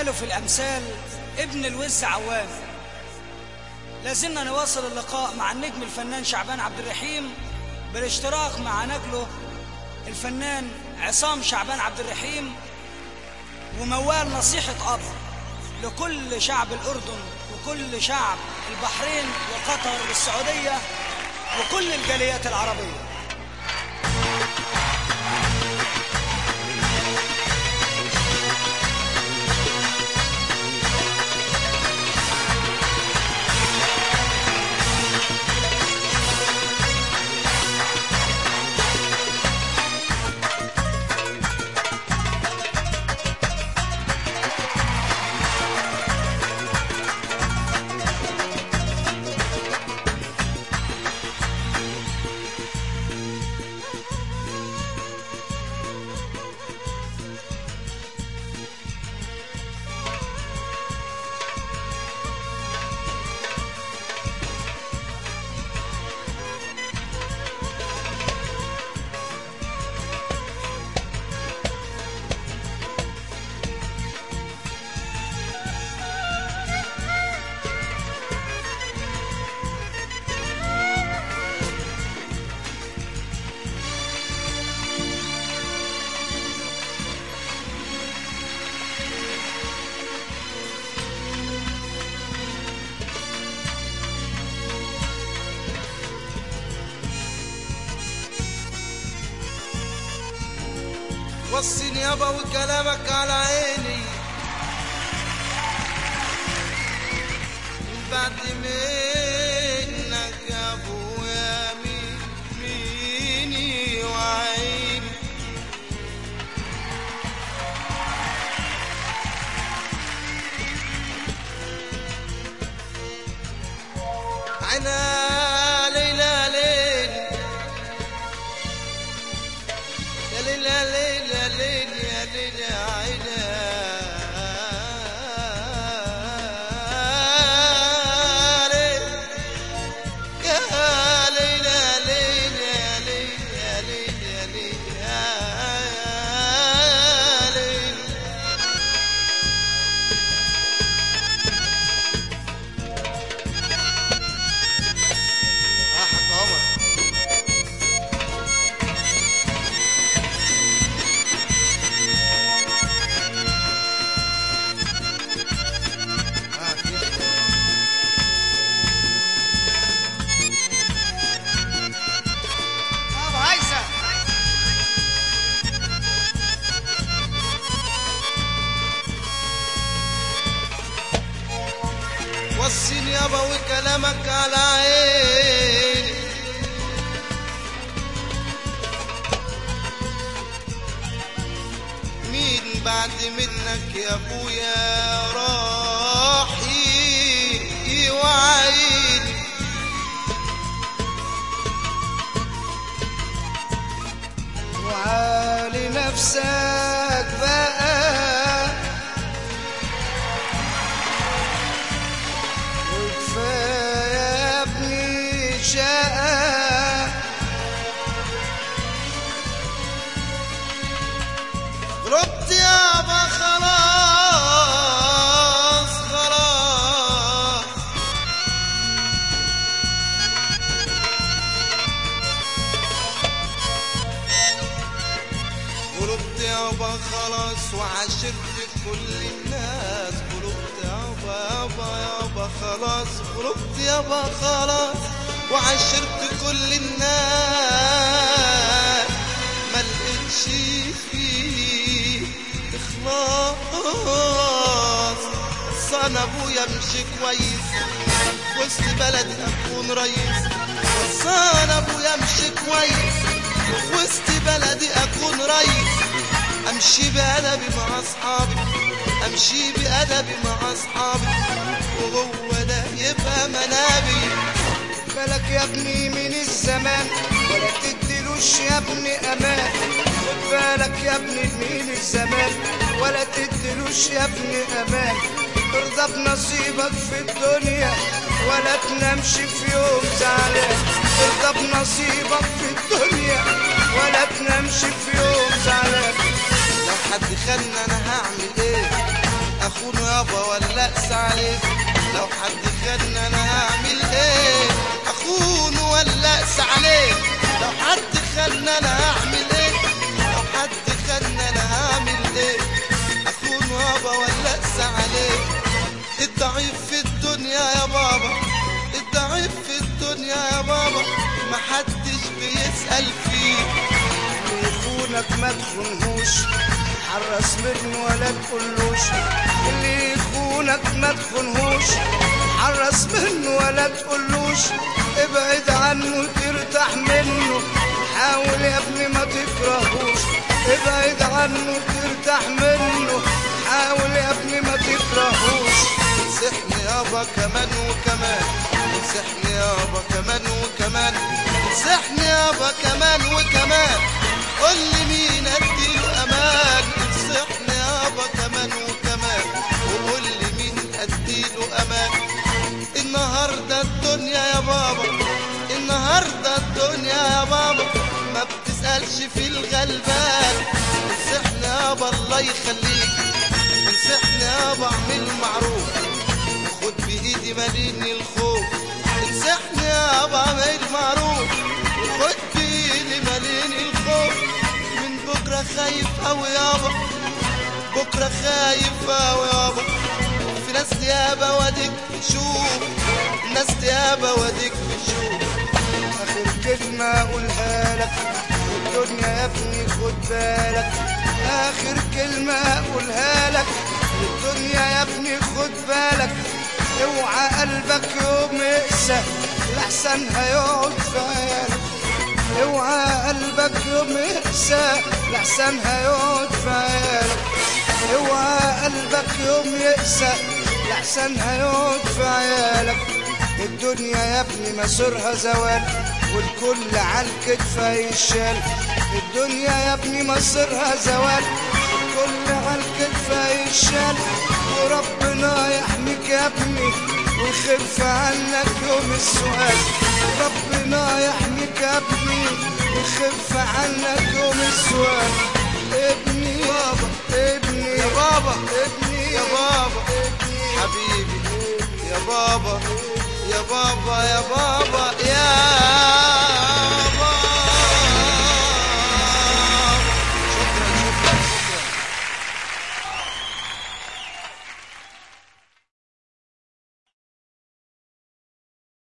قالوا في الأمثال ابن الوز عوام لازلنا نواصل اللقاء مع النجم الفنان شعبان عبد الرحيم بالاشتراك مع نجله الفنان عصام شعبان عبد الرحيم وموال نصيحة أب لكل شعب الأردن وكل شعب البحرين وقطر والسعودية وكل الجاليات العربية وصيني يابا وكلامك على عيني من بعد منك يا ابويا مين ميني وعيني عنا ليلى ليل يا ليل يا ليل يا ليل يا ليل يا عينا يا ليل يا ليل يا ليل يا ليل يا ليل يا ليل يا حاج عمر آه، كده. أبو هيثم وصيني يابا وكلامك على عيني مين بعد منك يا ابويا راح يوعيني وعالي نفسك بقى وكفاية يا ابني شقة غلبت يابا خلاص خلاص غلبت يابا خلاص وعاشرت كل الناس غلبت يابا يابا يابا خلاص غلبت يابا خلاص وعاشرت كل الناس ما لقيتش فيه اخلاص صان ابويا مشي كويس وسط بلدي اكون رئيس صان ابويا مشي كويس وسط بلدي اكون رئيس امشي بادبي مع اصحابي امشي بادبي مع اصحابي وهو ده يبقى منابي بالك يا ابني من الزمان ولا تديلوش يا ابني امان خد بالك يا ابني من الزمان ولا تديلوش يا ابني امان ارضى بنصيبك في الدنيا ولا تنامش في يوم زعلان ارضى بنصيبك في الدنيا ولا تنامش في يوم زعلان لو حد خلنا انا هعمل ايه اخونه يابا ولا اقسى عليه لو حد خدنا انا هعمل ايه اخونه ولا اقسى عليه لو حد خدنا انا هعمل ايه لو حد خدنا انا هعمل ايه اخونه يابا ولا اقسى عليه الضعيف في الدنيا يا بابا الضعيف في الدنيا يا بابا محدش بيسأل فيه اللي يخونك ما تخونهوش حرص منه ولا تقولوش اللي يخونك ما تخونهوش حرص منه ولا تقولوش ابعد عنه ترتاح منه حاول يا ابني ما تكرهوش ابعد عنه ترتاح منه حاول يا ابني ما تكرهوش انصحني يابا كمان وكمان انصحني يابا كمان وكمان انصحني يابا كمان وكمان قول لي مين اديله امان انصحني يابا كمان وكمان وقول لي مين اديله امان النهارده الدنيا يا بابا النهارده الدنيا يا بابا ما بتسألش في الغلبان انصحني يابا الله يخليك انصحني يابا اعمل معروف خد بايدي ماليني الخوف انصحني يابا اعمل معروف خد بايدي ماليني الخوف من بكره خايف اوي يابا بكره خايف اوي يابا في ناس يابا واديك بتشوف ناس يابا واديك بتشوف اخر كلمة اقولها لك الدنيا يا ابني خد بالك اخر كلمة اقولها لك الدنيا يا ابني خد بالك اوعى قلبك يوم يقسى لحسن هيقعد في عيالك اوعى قلبك يوم يقسى لحسن هيقعد في عيالك اوعى قلبك يوم يقسى لحسن هيقعد في عيالك الدنيا يا ابني مسورها زوال والكل على الكتف هيشال الدنيا يا ابني مصيرها زوال والكل على الكتف هيشال وربنا يحميك يا ابني ويخف عنك يوم السؤال ربنا يحميك يا ابني ويخف عنك يوم السؤال ابني بابا ابني يا بابا ابني يا بابا ابني حبيبي يا بابا يا بابا يا بابا يا